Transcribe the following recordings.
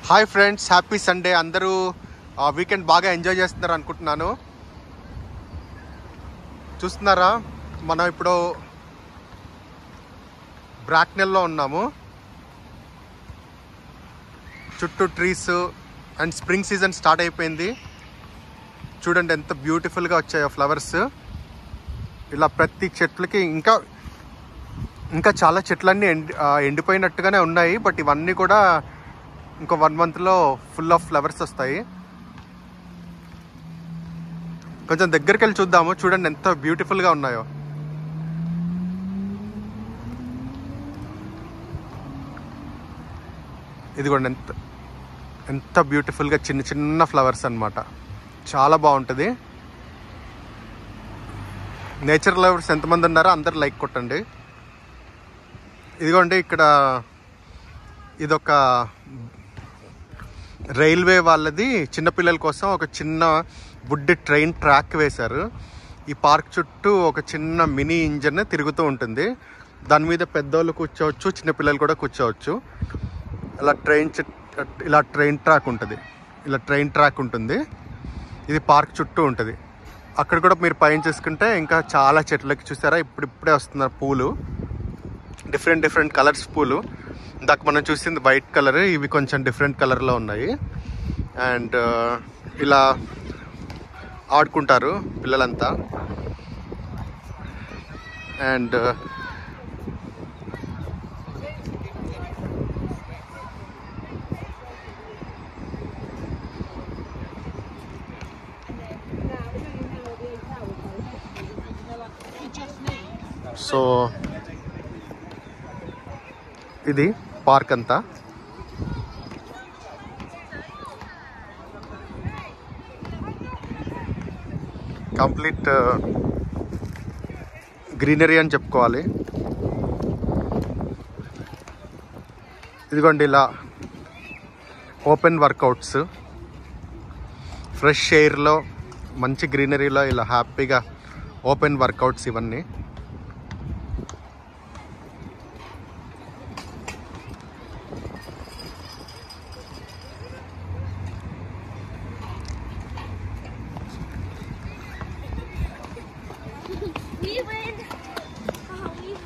Hi friends happy Sunday అందరూ weekend బాగా enjoy చేస్తున్నారు అనుకుంటున్నాను చూస్తున్నారా మనం ఇప్పుడు బ్రాక్నెల్లో ఉన్నాము చుట్టూ trees and spring season start అయిపోయింది చూడండి ఎంత బ్యూటిఫుల్గా వచ్చాయో ఫ్లవర్స్ ఇలా ప్రతి చెట్లకి ఇంకా ఇంకా చాలా చెట్లన్నీ ఎండి ఆ, ఎండిపోయినట్టుగానే ఉన్నాయి బట్ ఇవన్నీ కూడా ఇంకో వన్ మంత్లో ఫుల్ ఆఫ్ ఫ్లవర్స్ వస్తాయి కొంచెం దగ్గరికి వెళ్ళి చూద్దాము చూడండి ఎంత బ్యూటిఫుల్గా ఉన్నాయో ఇదిగోండి ఎంత ఎంత బ్యూటిఫుల్గా చిన్న చిన్న ఫ్లవర్స్ అన్నమాట చాలా బాగుంటుంది నేచర్ లవర్స్ ఎంతమంది ఉన్నారో అందరు లైక్ కొట్టండి ఇదిగోండి ఇక్కడ ఇదొక రైల్వే వాళ్ళది చిన్నపిల్లల కోసం ఒక చిన్న బుడ్డి ట్రైన్ ట్రాక్ వేశారు ఈ పార్క్ చుట్టూ ఒక చిన్న మినీ ఇంజన్ తిరుగుతూ ఉంటుంది దాని మీద పెద్దోళ్ళు కూర్చోవచ్చు చిన్నపిల్లలు కూడా కూర్చోవచ్చు ఇలా ట్రైన్ చి- ఇలా ట్రైన్ ట్రాక్ ఉంటుంది ఇలా ట్రైన్ ట్రాక్ ఉంటుంది ఇది పార్క్ చుట్టూ ఉంటుంది అక్కడ కూడా మీరు పైన చూసుకుంటే ఇంకా చాలా చెట్లకి చూసారా ఇప్పుడు ఇప్పుడే వస్తున్నారు పూలు డిఫరెంట్ డిఫరెంట్ కలర్స్ పూలు ఇందాక మనం చూసింది వైట్ కలర్ ఇవి కొంచెం డిఫరెంట్ కలర్లో ఉన్నాయి అండ్ ఇలా ఆడుకుంటారు పిల్లలంతా అండ్ సో ఇది పార్క్ అంతా కంప్లీట్ గ్రీనరీ అని చెప్పుకోవాలి ఇదిగోండి ఇలా ఓపెన్ వర్కౌట్స్ ఫ్రెష్ ఎయిర్లో మంచి గ్రీనరీలో ఇలా హ్యాపీగా ఓపెన్ వర్కౌట్స్ ఇవన్నీ We win. Oh, we win.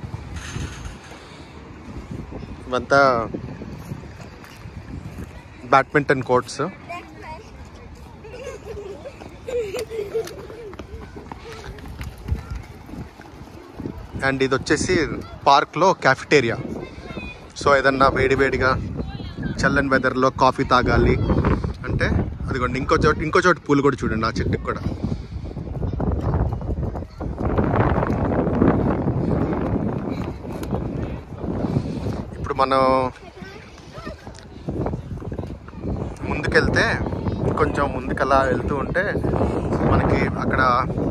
ఇవంతా badminton courts Next one. And ఇది వచ్చేసి పార్క్లో క్యాఫిటేరియా సో ఏదన్నా వేడివేడిగా చల్లని వెదర్లో కాఫీ తాగాలి అంటే అదిగోండి ఇంకో చోట ఇంకో చోట పూలు కూడా చూడండి ఆ చెట్టుకి కూడా ఇప్పుడు మనం ముందుకెళ్తే కొంచెం ముందుకలా వెళ్తూ ఉంటే మనకి అక్కడ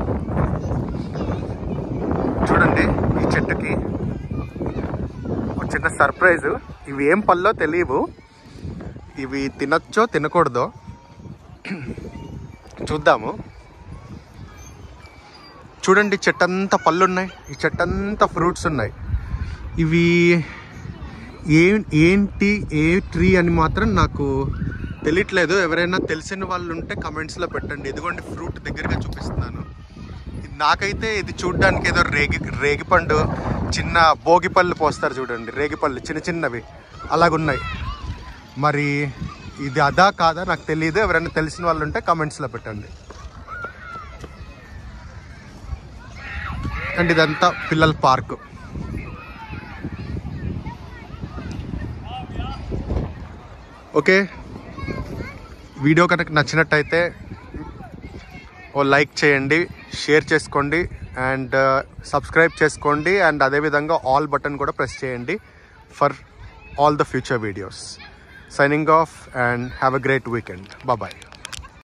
చూడండి ఈ చెట్టుకి ఒక చిన్న సర్ప్రైజ్ ఇవి ఏం పళ్ళో తెలియవు ఇవి తినచ్చో తినకూడదో చూద్దాము చూడండి చెట్టంతా పళ్ళు ఉన్నాయి ఈ చెట్టంతా ఫ్రూట్స్ ఉన్నాయి ఇవి ఏ ఏంటి ఏ ట్రీ అని మాత్రం నాకు తెలియట్లేదు ఎవరైనా తెలిసిన వాళ్ళు ఉంటే కమెంట్స్లో పెట్టండి ఇదిగోండి ఫ్రూట్ దగ్గరగా చూపిస్తున్నాను ఇది నాకైతే ఇది చూడ్డానికి ఏదో రేగి రేగిపండు చిన్న భోగిపళ్ళు పోస్తారు చూడండి రేగిపళ్ళు చిన్న చిన్నవి అలాగున్నాయి మరి ఇది అదా కాదా నాకు తెలియదు ఎవరైనా తెలిసిన వాళ్ళు ఉంటే కమెంట్స్లో పెట్టండి అండ్ ఇదంతా పిల్లల పార్క్ ఓకే వీడియో కనుక నచ్చినట్టయితే ఓ లైక్ చేయండి షేర్ చేసుకోండి అండ్ సబ్స్క్రైబ్ చేసుకోండి అండ్ అదేవిధంగా ఆల్ బటన్ కూడా ప్రెస్ చేయండి for all the future videos signing off and have a great weekend bye